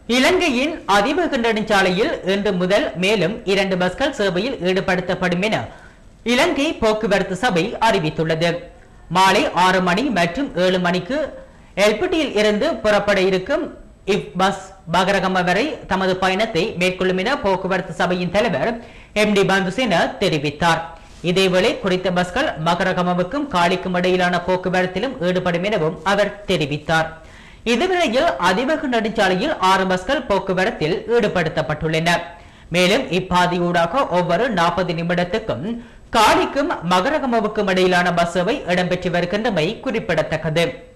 இலங்கையின் அதிவேக நெடுஞ்சாலையில் இன்று முதல் மேலும் இரண்டு பஸ்கள் சேவையில் ஈடுபடுத்தப்படும் என இலங்கை போக்குவரத்து சபை அறிவித்துள்ளது மாலை ஆறு மணி மற்றும் ஏழு மணிக்கு எல்பிட்டியில் இருந்து புறப்பட இருக்கும் இவ் பஸ் பகரகம வரை தமது பயணத்தை மேற்கொள்ளும் என போக்குவரத்து சபையின் தலைவர் எம் டி பந்துசேன தெரிவித்தார் இதேவேளை குறித்த பஸ்கள் மகரகமவுக்கும் காளிக்கும் இடையிலான போக்குவரத்திலும் ஈடுபடும் எனவும் அவர் தெரிவித்தார் இதுவரையில் அதிவேக நெடுஞ்சாலையில் ஆறு பஸ்கள் போக்குவரத்தில் ஈடுபடுத்தப்பட்டுள்ளன மேலும் இப்பாதையூடாக ஒவ்வொரு நாற்பது நிமிடத்துக்கும் காளிக்கும் மகரகமவுக்கும் இடையிலான பஸ் சேவை இடம்பெற்று வருகின்றமை குறிப்பிடத்தக்கது